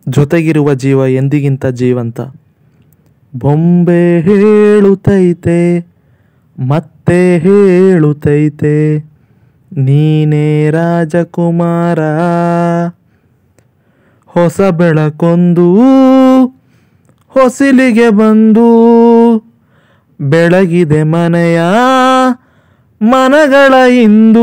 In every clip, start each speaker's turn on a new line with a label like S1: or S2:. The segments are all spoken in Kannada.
S1: ಜೊತೆಗಿರುವ ಜೀವ ಎಂದಿಗಿಂತ ಜೀವಂತ ಬೊಂಬೆ ಹೇಳುತ್ತೈತೆ ಮತ್ತೆ ಹೇಳುತ್ತೈತೆ ನೀನೇ ರಾಜಕುಮಾರ ಹೊಸ ಬೆಳಕೊಂದು ಹೊಸಿಲಿಗೆ ಬಂದು ಬೆಳಗಿದೆ ಮನೆಯ ಮನಗಳ ಇಂದು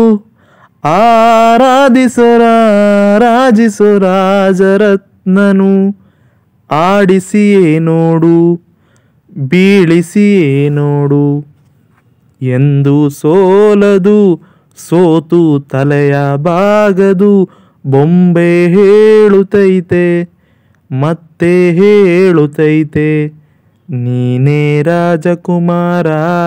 S1: ಆರಾಧಿಸುರ ರಾಜಿಸು ರಾಜರತ್ನನು ಆಡಿಸಿಯೇ ನೋಡು ಬೀಳಿಸಿಯೇ ನೋಡು ಎಂದು ಸೋಲದು ಸೋತು ತಲೆಯ ಬಾಗದು ಬೊಂಬೆ ಹೇಳುತ್ತೈತೆ ಮತ್ತೆ ಹೇಳುತ್ತೈತೆ ನೀನೇ ರಾಜಕುಮಾರ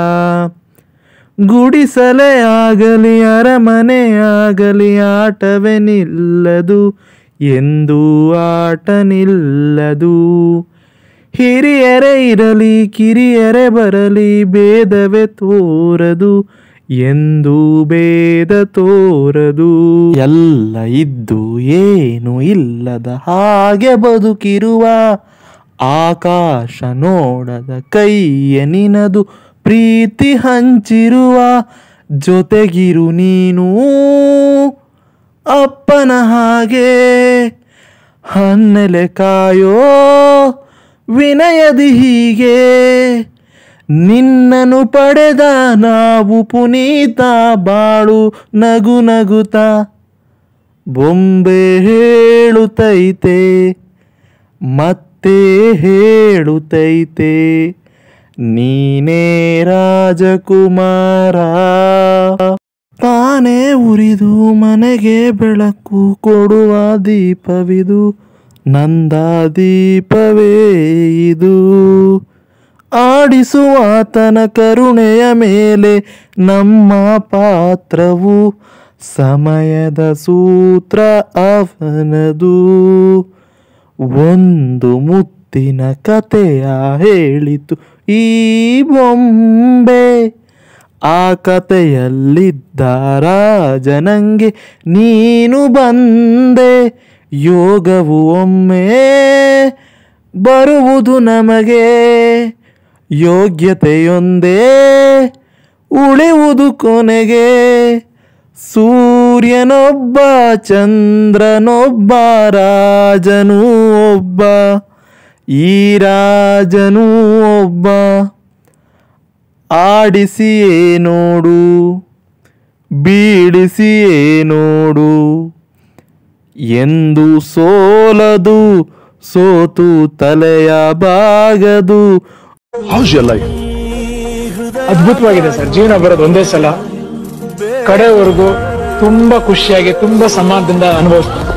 S1: ಗುಡಿಸಲೇ ಆಗಲಿ ಅರಮನೆ ಆಗಲಿ ಆಟವೇ ನಿಲ್ಲದು ಎಂದು ಆಟ ನಿಲ್ಲದು ಹಿರಿಯರೇ ಇರಲಿ ಕಿರಿಯರೇ ಬರಲಿ ಭೇದವೇ ತೋರದು ಎಂದು ಭೇದ ತೋರದು ಎಲ್ಲ ಇದ್ದು ಏನು ಇಲ್ಲದ ಹಾಗೆ ಬದುಕಿರುವ ಆಕಾಶ ನೋಡದ ಕೈಯ ನಿನದು ಪ್ರೀತಿ ಹಂಚಿರುವ ಜೊತೆಗಿರು ನೀನು ಅಪ್ಪನ ಹಾಗೆ ಹನ್ನೆಲೆ ಕಾಯೋ ವಿನಯದಿ ಹೀಗೆ ನಿನ್ನನು ಪಡೆದ ನಾವು ಪುನೀತ ಬಾಳು ನಗು ನಗುತ್ತ ಬೊಂಬೆ ಹೇಳುತ್ತೈತೆ ಮತ್ತೆ ಹೇಳುತ್ತೈತೆ ನೀನೇ ರಾಜಕುಮಾರ ತಾನೇ ಉರಿದು ಮನೆಗೆ ಬೆಳಕು ಕೊಡುವ ದೀಪವಿದು ನಂದ ದೀಪವೇ ಇದು ಆಡಿಸುವಾತನ ಕರುಣೆಯ ಮೇಲೆ ನಮ್ಮ ಪಾತ್ರವು ಸಮಯದ ಸೂತ್ರ ಅವನದು ಒಂದು ಮುತ್ತಿನ ಕತೆಯ ಹೇಳಿತು ಈ ಬೊಂಬೆ ಆ ಕತೆಯಲ್ಲಿದ್ದ ರಾಜನಂಗೆ ನೀನು ಬಂದೆ ಯೋಗವು ಒಮ್ಮೆ ಬರುವುದು ನಮಗೆ ಯೋಗ್ಯತೆಯೊಂದೇ ಉಳಿಯುವುದು ಕೊನೆಗೆ ಸೂರ್ಯನೊಬ್ಬ ಚಂದ್ರನೊಬ್ಬ ರಾಜನೂ ಒಬ್ಬ ಈ ರಾಜನೂ ಒಬ್ಬ ಆಡಿಸಿಯೇ ನೋಡು ಬೀಳಿಸಿಯೇ ನೋಡು ಎಂದು ಸೋಲದು ಸೋತು ತಲೆಯ ಬಾಗದು
S2: How's your life?
S3: ಅದ್ಭುತವಾಗಿದೆ ಸರ್ ಜೀವನ ಬರೋದು ಒಂದೇ ಸಲ ಕಡೆವರೆಗೂ ತುಂಬಾ ಖುಷಿಯಾಗಿ ತುಂಬಾ ಸಮಾನದಿಂದ ಅನುಭವಿಸ್ತೀನಿ